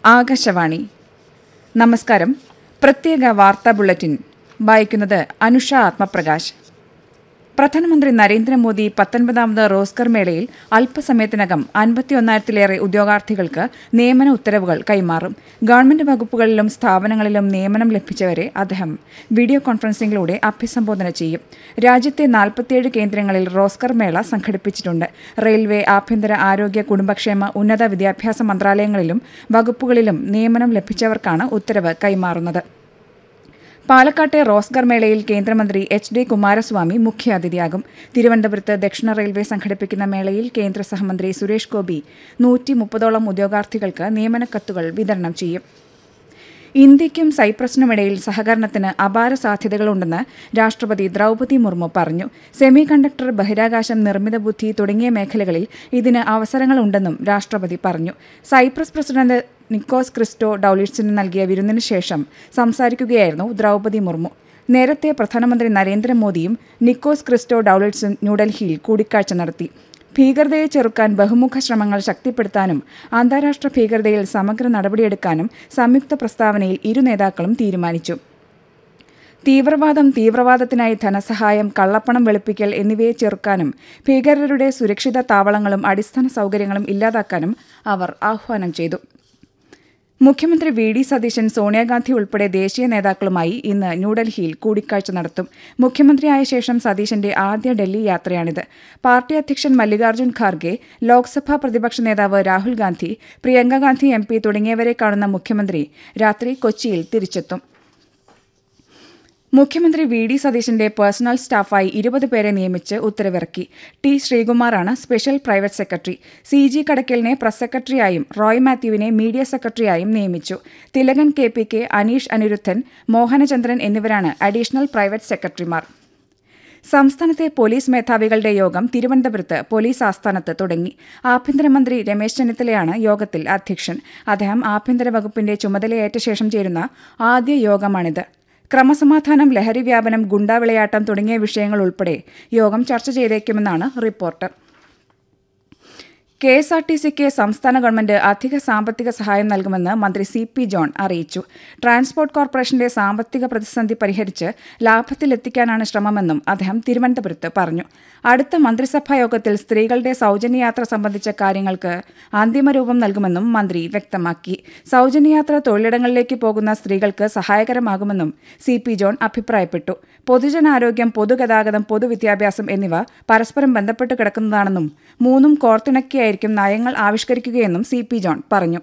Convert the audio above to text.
ആകാശവാണി നമസ്കാരം പ്രത്യേക വാർത്താ ബുള്ളറ്റിൻ വായിക്കുന്നത് അനുഷ ആത്മപ്രകാശ് പ്രധാനമന്ത്രി നരേന്ദ്രമോദി പത്തൊൻപതാമത് റോസ്കർ മേളയിൽ അല്പസമയത്തിനകം അൻപത്തിയൊന്നായിരത്തിലേറെ ഉദ്യോഗാർത്ഥികൾക്ക് നിയമന ഉത്തരവുകൾ കൈമാറും ഗവൺമെന്റ് വകുപ്പുകളിലും സ്ഥാപനങ്ങളിലും നിയമനം ലഭിച്ചവരെ അദ്ദേഹം വീഡിയോ കോൺഫറൻസിംഗിലൂടെ അഭിസംബോധന ചെയ്യും രാജ്യത്തെ നാൽപ്പത്തിയേഴ് കേന്ദ്രങ്ങളിൽ റോസ്കർ മേള സംഘടിപ്പിച്ചിട്ടുണ്ട് റെയിൽവേ ആഭ്യന്തര ആരോഗ്യ കുടുംബക്ഷേമ ഉന്നത വിദ്യാഭ്യാസ മന്ത്രാലയങ്ങളിലും വകുപ്പുകളിലും നിയമനം ലഭിച്ചവർക്കാണ് ഉത്തരവ് കൈമാറുന്നത് പാലക്കാട്ടെ റോസ്ഗർ മേളയിൽ കേന്ദ്രമന്ത്രി എച്ച് ഡി കുമാരസ്വാമി മുഖ്യാതിഥിയാകും തിരുവനന്തപുരത്ത് ദക്ഷിണ റെയിൽവേ സംഘടിപ്പിക്കുന്ന മേളയിൽ കേന്ദ്ര സഹമന്ത്രി സുരേഷ് ഗോപി നൂറ്റി മുപ്പതോളം ഉദ്യോഗാർത്ഥികൾക്ക് നിയമനക്കത്തുകൾ വിതരണം ചെയ്യും ഇന്ത്യയ്ക്കും സൈപ്രസിനുമിടയിൽ സഹകരണത്തിന് അപാര സാധ്യതകളുണ്ടെന്ന് രാഷ്ട്രപതി ദ്രൗപതി മുർമു പറഞ്ഞു സെമി കണ്ടക്ടർ ബഹിരാകാശം നിർമ്മിത ബുദ്ധി തുടങ്ങിയ മേഖലകളിൽ ഇതിന് അവസരങ്ങളുണ്ടെന്നും രാഷ്ട്രപതി പറഞ്ഞു സൈപ്രസ് പ്രസിഡന്റ് നിക്കോസ് ക്രിസ്റ്റോ ഡൌലിറ്റ്സിന് നൽകിയ വിരുന്നിന് ശേഷം സംസാരിക്കുകയായിരുന്നു ദ്രൗപതി മുർമു നേരത്തെ പ്രധാനമന്ത്രി നരേന്ദ്രമോദിയും നിക്കോസ് ക്രിസ്റ്റോ ഡൌലിറ്റ്സും ന്യൂഡൽഹിയിൽ കൂടിക്കാഴ്ച നടത്തി ഭീകരതയെ ചെറുക്കാൻ ബഹുമുഖ ശ്രമങ്ങൾ ശക്തിപ്പെടുത്താനും അന്താരാഷ്ട്ര ഭീകരതയിൽ സമഗ്ര നടപടിയെടുക്കാനും സംയുക്ത പ്രസ്താവനയിൽ ഇരു നേതാക്കളും തീരുമാനിച്ചു തീവ്രവാദം തീവ്രവാദത്തിനായി ധനസഹായം കള്ളപ്പണം വെളുപ്പിക്കൽ എന്നിവയെ ചെറുക്കാനും ഭീകരരുടെ സുരക്ഷിത താവളങ്ങളും അടിസ്ഥാന സൗകര്യങ്ങളും ഇല്ലാതാക്കാനും അവർ ആഹ്വാനം ചെയ്തു മുഖ്യമന്ത്രി വി ഡി സതീശൻ സോണിയാഗാന്ധി ഉൾപ്പെടെ ദേശീയ നേതാക്കളുമായി ഇന്ന് ന്യൂഡൽഹിയിൽ കൂടിക്കാഴ്ച നടത്തും മുഖ്യമന്ത്രിയായ ശേഷം സതീശന്റെ ആദ്യ ഡൽഹി യാത്രയാണിത് പാർട്ടി അധ്യക്ഷൻ മല്ലികാർജ്ജുൻ ഖാർഗെ ലോക്സഭാ പ്രതിപക്ഷ നേതാവ് രാഹുൽ ഗാന്ധി പ്രിയങ്ക ഗാന്ധി എം പി തുടങ്ങിയവരെ കാണുന്ന മുഖ്യമന്ത്രി രാത്രി കൊച്ചിയിൽ തിരിച്ചെത്തും മുഖ്യമന്ത്രി വി ഡി സതീശന്റെ പേഴ്സണൽ സ്റ്റാഫായി ഇരുപത് പേരെ നിയമിച്ച് ഉത്തരവിറക്കി ടി ശ്രീകുമാറാണ് special private secretary C G കടക്കലിനെ പ്രസ് സെക്രട്ടറിയായും റോയ് മാത്യുവിനെ മീഡിയ സെക്രട്ടറിയായും നിയമിച്ചു Thilakan K P K Aneesh Aniruddhan Mohanachandran എന്നിവരാണ് അഡീഷണൽ പ്രൈവറ്റ് സെക്രട്ടറിമാർ സംസ്ഥാനത്തെ പോലീസ് മേധാവികളുടെ യോഗം തിരുവനന്തപുരത്ത് പോലീസ് ആസ്ഥാനത്ത് തുടങ്ങി ആഭ്യന്തരമന്ത്രി രമേശ് ചെന്നിത്തലയാണ് യോഗത്തിൽ അധ്യക്ഷൻ അദ്ദേഹം ആഭ്യന്തര വകുപ്പിന്റെ ചുമതലയേറ്റ ശേഷം ചേരുന്ന ആദ്യ യോഗമാണിത് ക്രമസമാധാനം ലഹരി വ്യാപനം ഗുണ്ടാവിളയാട്ടം തുടങ്ങിയ വിഷയങ്ങൾ ഉൾപ്പെടെ യോഗം ചർച്ച ചെയ്തേക്കുമെന്നാണ് report K S R T സിക്ക് സംസ്ഥാന ഗവൺമെന്റ് അധിക സാമ്പത്തിക സഹായം നൽകുമെന്ന് മന്ത്രി സി പി ജോൺ അറിയിച്ചു ട്രാൻസ്പോർട്ട് കോർപ്പറേഷന്റെ സാമ്പത്തിക പ്രതിസന്ധി പരിഹരിച്ച് ലാഭത്തിലെത്തിക്കാനാണ് ശ്രമമെന്നും അദ്ദേഹം തിരുവനന്തപുരത്ത് പറഞ്ഞു അടുത്ത മന്ത്രിസഭാ യോഗത്തിൽ സ്ത്രീകളുടെ സൗജന്യയാത്ര സംബന്ധിച്ച കാര്യങ്ങൾക്ക് അന്തിമരൂപം നൽകുമെന്നും മന്ത്രി വ്യക്തമാക്കി സൗജന്യയാത്ര തൊഴിലിടങ്ങളിലേക്ക് പോകുന്ന സ്ത്രീകൾക്ക് സഹായകരമാകുമെന്നും സി പി ജോൺ അഭിപ്രായപ്പെട്ടു പൊതുജനാരോഗ്യം പൊതുഗതാഗതം പൊതുവിദ്യാഭ്യാസം എന്നിവ പരസ്പരം ബന്ധപ്പെട്ട് കിടക്കുന്നതാണെന്നും മൂന്നും കോർത്തിണക്കിയായിരിക്കും നയങ്ങൾ ആവിഷ്കരിക്കുകയെന്നും സി പി ജോൺ പറഞ്ഞു